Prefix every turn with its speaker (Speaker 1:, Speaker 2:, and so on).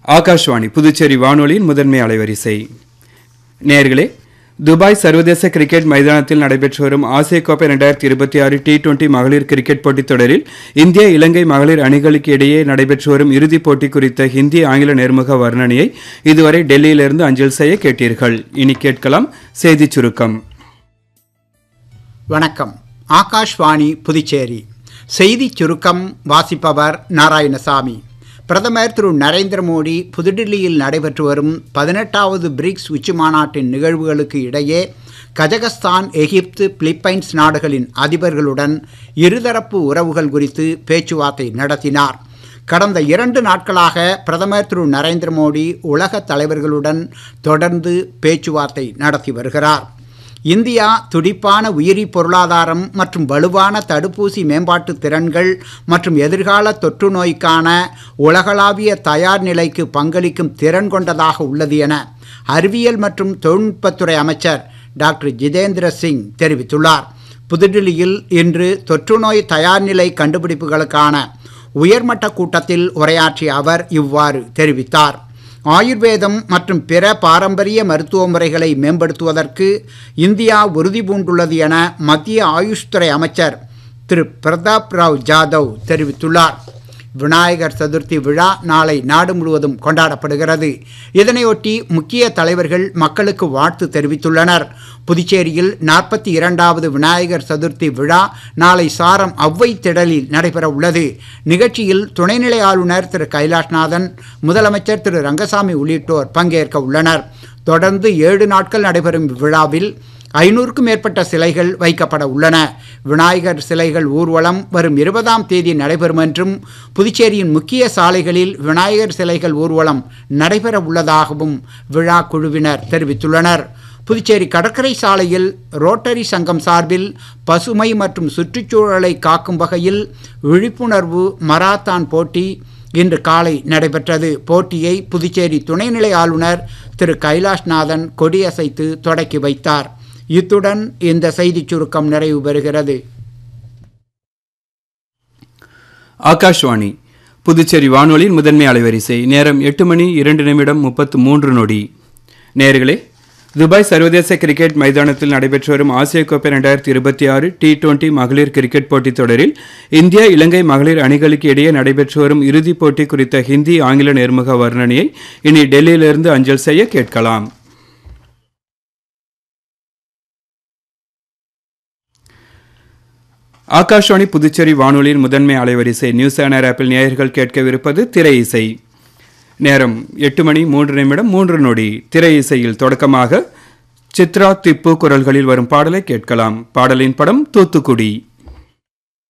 Speaker 1: ஆகாஷ்வாணி புதுச்சேரி வானொலியின் முதன்மை அலைவரிசை நேர்களே துபாய் சர்வதேச கிரிக்கெட் மைதானத்தில் நடைபெற்று வரும் ஆசிய கோப்பை இரண்டாயிரத்தி இருபத்தி ஆறு டி டுவெண்டி மகளிர் கிரிக்கெட் போட்டித் தொடரில் இந்திய இலங்கை மகளிர் அணிகளுக்கு இடையே நடைபெற்று வரும் இறுதிப் போட்டி குறித்த ஹிந்தி ஆங்கில நேர்முக வர்ணனையை இதுவரை டெல்லியிலிருந்து அஞ்சல் செய்ய கேட்டீர்கள் இனி கேட்கலாம் செய்திச் சுருக்கம்
Speaker 2: வணக்கம் ஆகாஷ்வாணி புதுச்சேரி செய்திச் சுருக்கம் வாசிப்பவர் நாராயணசாமி பிரதமர் திரு நரேந்திர மோடி புதுடில்லியில் நடைபெற்று வரும் பதினெட்டாவது பிரிக்ஸ் உச்சி மாநாட்டின் நிகழ்வுகளுக்கு இடையே கஜகஸ்தான் எகிப்து பிலிப்பைன்ஸ் நாடுகளின் அதிபர்களுடன் இருதரப்பு உறவுகள் குறித்து பேச்சுவார்த்தை நடத்தினார் கடந்த இரண்டு நாட்களாக பிரதமர் திரு நரேந்திர மோடி உலக தலைவர்களுடன் தொடர்ந்து பேச்சுவார்த்தை நடத்தி வருகிறார் இந்தியா துடிப்பான உயிரி பொருளாதாரம் மற்றும் வலுவான தடுப்பூசி மேம்பாட்டு திறன்கள் மற்றும் எதிர்கால தொற்று நோய்க்கான உலகளாவிய தயார் நிலைக்கு பங்களிக்கும் திறன் கொண்டதாக உள்ளது என அறிவியல் மற்றும் தொழில்நுட்பத்துறை அமைச்சர் டாக்டர் ஜிதேந்திர சிங் தெரிவித்துள்ளார் புதுடில்லியில் இன்று தொற்றுநோய் தயார்நிலை கண்டுபிடிப்புகளுக்கான உயர்மட்ட கூட்டத்தில் உரையாற்றிய அவர் இவ்வாறு தெரிவித்தார் ஆயுர்வேதம் மற்றும் பிற பாரம்பரிய மருத்துவ முறைகளை மேம்படுத்துவதற்கு இந்தியா உறுதி பூண்டுள்ளது என மத்திய ஆயுஷ் துறை அமைச்சர் திரு பிரதாப் ராவ் ஜாதவ் தெரிவித்துள்ளார் விநாயகர் சதுர்த்தி விழா நாளை நாடு முழுவதும் கொண்டாடப்படுகிறது இதனையொட்டி முக்கிய தலைவர்கள் மக்களுக்கு வாழ்த்து தெரிவித்துள்ளனர் புதுச்சேரியில் நாற்பத்தி இரண்டாவது விநாயகர் சதுர்த்தி விழா நாளை சாரம் அவ்வை திடலில் நடைபெற உள்ளது நிகழ்ச்சியில் துணைநிலை ஆளுநர் திரு கைலாஷ்நாதன் முதலமைச்சர் திரு ரங்கசாமி உள்ளிட்டோர் பங்கேற்க உள்ளனர் தொடர்ந்து ஏழு நாட்கள் நடைபெறும் விழாவில் ஐநூறுக்கும் மேற்பட்ட சிலைகள் வைக்கப்பட உள்ளன விநாயகர் சிலைகள் ஊர்வலம் வரும் இருபதாம் தேதி நடைபெறும் என்றும் புதுச்சேரியின் முக்கிய சாலைகளில் விநாயகர் சிலைகள் ஊர்வலம் நடைபெற உள்ளதாகவும் விழா குழுவினர் தெரிவித்துள்ளனர் புதுச்சேரி கடற்கரை சாலையில் ரோட்டரி சங்கம் சார்பில் பசுமை மற்றும் சுற்றுச்சூழலை காக்கும் வகையில் விழிப்புணர்வு மராத்தான் போட்டி இன்று காலை நடைபெற்றது போட்டியை புதுச்சேரி துணைநிலை ஆளுநர் திரு கைலாஷ்நாதன் கொடியசைத்து தொடக்கி வைத்தார் இத்துடன் இந்த செய்திச் சுருக்கம் நிறைவு பெறுகிறது
Speaker 1: ஆகாஷ்வாணி புதுச்சேரி வானொலியின் முதன்மை அலைவரிசை நேரம் எட்டு மணி இரண்டு நிமிடம் முப்பத்து மூன்று நொடி நேர்களே துபாய் சர்வதேச கிரிக்கெட் மைதானத்தில் நடைபெற்று வரும் ஆசிய கோப்பை இரண்டாயிரத்தி இருபத்தி ஆறு டி டுவெண்டி மகளிர் கிரிக்கெட் போட்டித் தொடரில் இந்தியா இலங்கை மகளிர் அணிகளுக்கு இடையே நடைபெற்று வரும் இறுதிப் போட்டி குறித்த ஹிந்தி ஆங்கில நேர்முக வர்ணனையை இனி டெல்லியிலிருந்து அஞ்சல் செய்ய கேட்கலாம் ஆகாஷ்வாணி புதுச்சேரி வானொலியின் முதன்மை அலைவரிசை நியூஸ் ஆனர் ஆப்பில் நேயர்கள் கேட்கவிருப்பது திரை இசை நேரம் எட்டு மணி மூன்று நிமிடம் மூன்று நொடி திரை இசையில் தொடக்கமாக சித்ரா திப்பு குரல்களில் வரும் பாடலை கேட்கலாம் பாடலின் படம் தூத்துக்குடி